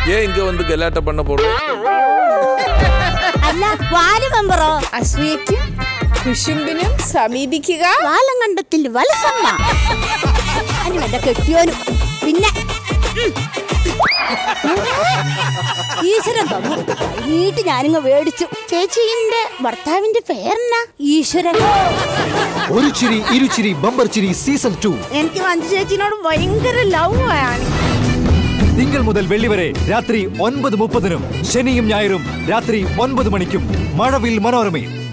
ஏன் இங்க வந்து கலாட்ட பண்ண போறோம் അല്ല വാല് മെമ്പറോ അസൂയയ്ക്കും കുശുമ്പിനും സമീപിക്കുക വാലങ്കണ്ടത്തിൽ വലസമ്മ അതിന് എന്റെ കെട്ടിയോനും പിന്നെ ഉം. ഈശ്വരൻ തന്നു വീട്ട് ഞാനിങ്ങ് മേടിച്ചു ചേച്ചിന്റെ ഭർത്താവിന്റെ പേരെന്നാ ഈശ്വരൻ ഒരു ചിരി ഇരുചിരി ബമ്പർ ചിരി സീസൺ ടു എനിക്ക് മഞ്ജു ചേച്ചിനോട് ഭയങ്കര ലവ് ആണ് തിങ്കൾ മുതൽ വെള്ളി വരെ രാത്രി ഒൻപത് മുപ്പതിനും ശനിയും ഞായറും രാത്രി ഒൻപത് മണിക്കും മഴവിൽ മനോരമയിൽ